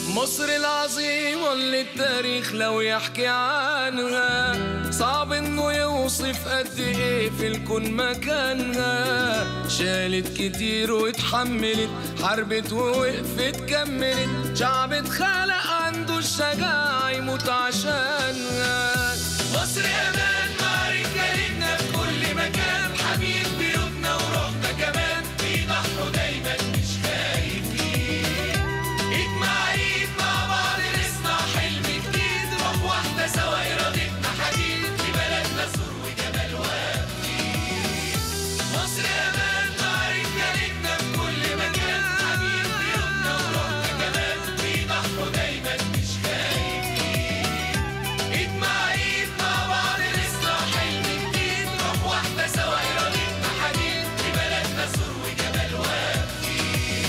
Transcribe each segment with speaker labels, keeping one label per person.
Speaker 1: مصر العظيمة اللي التاريخ لو يحكي عنها صعب انه يوصف قد ايه في الكون مكانها شالت كتير واتحملت حربت ووقفت كملت شعب اتخلق عنده الشجاعة يموت عشانها مصر امان مع رجالتنا في كل مكان حبيب بيوتنا وروحنا كمان بيضحوا دايما مش خايفين ايد مع ايد مع بعض نصنع حلم جديد روح واحدة سوا ارادتنا حديد في بلدنا سور وجمال واقفين مصر امان مع رجالتنا في كل مكان حبيب بيوتنا وروحنا كمان بيضحوا دايما مش خايفين ايد مع ايد مع بعض نصنع حلم جديد روح واحدة سوا ارادتنا حديد في بلدنا سور وجمال واقفين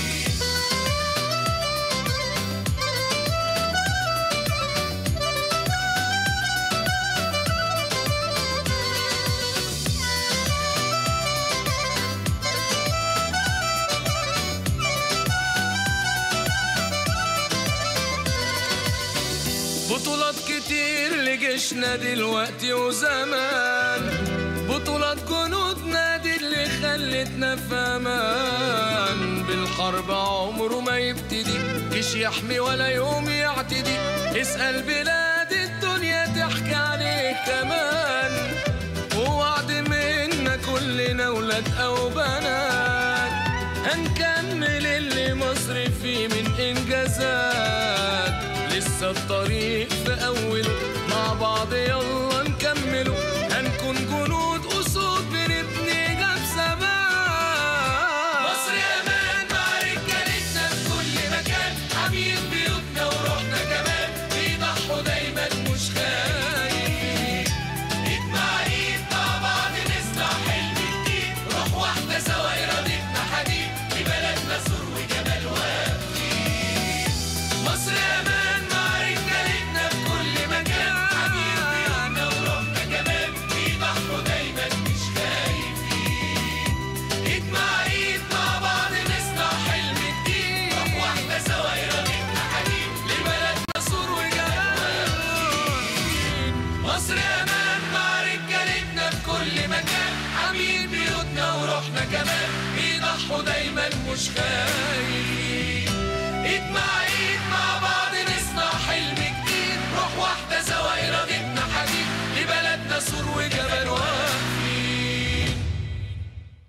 Speaker 1: بطولات كتير لجيشنا دلوقتي وزمان بطولات جنودنا دي اللي خلتنا في امان بالحرب عمره ما يبتدي جيش يحمي ولا يوم يعتدي اسأل بلاد الدنيا تحكي عليه كمان ووعد منا كلنا ولاد او بنات هنكمل اللي مصر فيه من انجازات لسه الطريق في اوله مع بعض يلا نكمله هنكون جنود اسود بنبني جاب ثبات مصر امان مع رجالتنا في كل مكان حبيب بيوتنا وروحنا كمان بيضحوا دايما مش خايفين ايد مع ايد مع بعض نصنع حلم جديد روح واحدة سوا ارادتنا حديد في بلدنا سور وجمال واقفين مصر امان مع رجالتنا في كل مكان حبيب بيوتنا وروحنا كمان بيضحوا دايما مش خايفين ايد مع ايد مع بعض نصنع حلم جديد روح واحدة سوا ارادتنا حديد لبلدنا سور وجمال واقفين مصر امان مع رجالتنا في كل مكان حميد بيوتنا وروحنا كمان بيضحوا دايما مش خايفين ايد مع ايد مع بعض نصنع حلم جديد روح واحدة سوا ارادتنا حديد لبلدنا سور وجمال